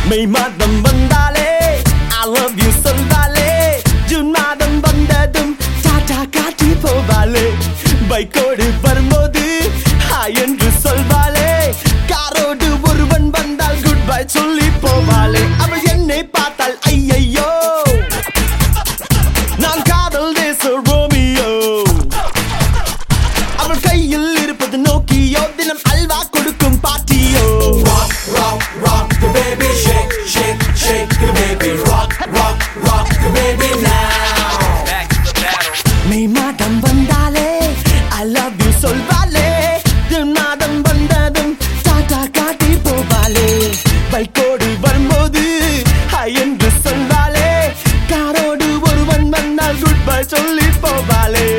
மெய் மாதம் வந்தாலே I love you சொல்வாளே ஜூன் மாதம் வந்ததும் டாடா காட்டி போவாளே பைக்கோடு வரும்போது ஹாய் என்று சொல்வாளே காரோடு ஒருவன் வந்தால் குட் பை சொல்லி போவாளே அவள் என்னை பார்த்தால் ஐயையோ நான் காதல் தேச ரோமியோ அவள் கையில் இருப்பது நோக்கியோ தினம் அல்வா கொடுக்கும் பாட்டியோ Rock, rock, rock the baby, shake, shake, shake the baby, rock, rock, rock the baby now. May மாதம் வந்தாலே ஐ லவ் யூ சொல்வாளே ஜூன் மாதம் வந்ததும் டாடா காட்டி போவாளே பைக்கோடு வரும்போது ஹாய் என்று சொல்வாளே காரோடு ஒருவன் வந்தால் குட் பை சொல்லி போவாளே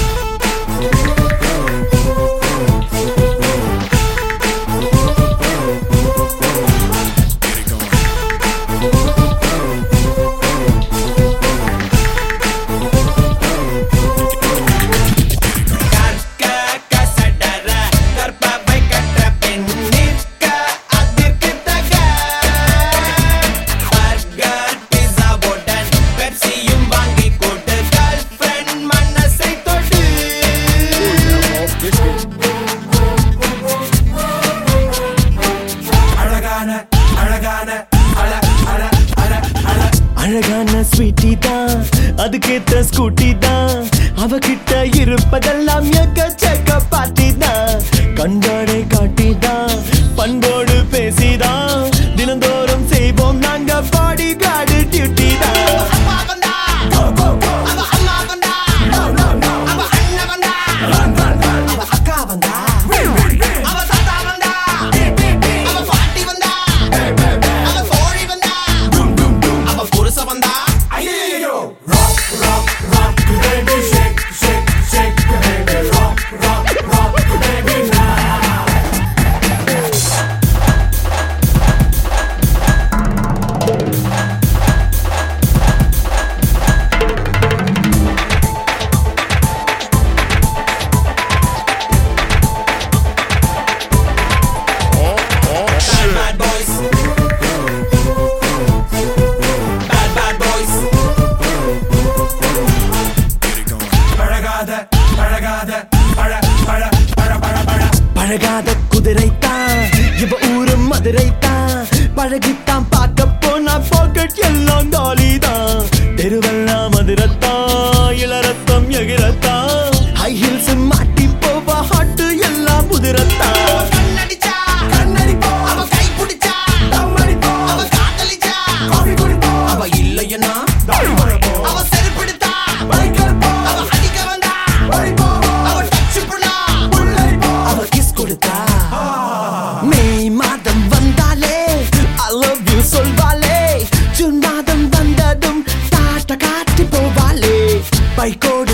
கற்க கசடர, கற்பவை கற்ற பெண் நிற்க அதிர்க்கு தக. பர்கர், பிஸாவுடன் பெப்சியும் வாங்கிக் கொடு. girlfriend மனசை தொடு. அழகான அழகான அழ அழ அழ அழ அழகான ஸ்வீட்டி தான் அதுக்கேத்த ஸ்கூட்டி தான் அவகிட்ட இருப்பதெல்லாம் எக்கச்சக்க பாட்டி தான் கண்காடை காட்டி தான் பண்போடு பேசிதான் தினந்தோறும் செய்வோம் நாங்க பாடி காடு டியூட்டி தான் அப்பா வந்தா அவ அம்மா வந்தா அவ அண்ணன் வந்தா அவ அக்கா வந்தா அவ தாத்தா வந்தா அவ பாட்டி வந்தா அவ தோழி வந்தா அவ புருஷ வந்தா ஐயோ rock rock rock the baby shake shake shake the baby rock rock rock the baby now Bad bad boys. Bad bad boys. பழகாத பழகாத பழ பழ பழ பழ பழ பழகாத குதிரைத்தான் இவ ஊரு மதுரைத்தான் பழகித்தான் பார்க்க போனா பாக்கெட் எல்லாம் காலிதான் தெருவெல்லாம் மதுரத்தான் இளரத்தம் எகிரத்தான் ஹை ஹீல்ஸ் மாட்டி போவா ஹாட்டு எல்லாம் முதிரத்தான் கண்ணடிச்சா கண்ணடிப்போ அவ கை பிடிச்சா தம்மடிப்போ அவ காதலிச்சா காபி குடிப்போ அவ இல்லையனா தாடி மறப்போ அவ செருப்பிடித்தா பைக்கர்ப்போ அவ அடிக்க வந்தா பறிப்போ அவ டச் பண்ணா புல்லரிப்போ அவ கிஸ் கொடுத்தா மே மாதம் வந்தாலே ஐ லவ் யூ சொல்வாளே ஜூன் மாதம் வந்ததும் டாட்டா காட்டி போவாளே பைக்கோடு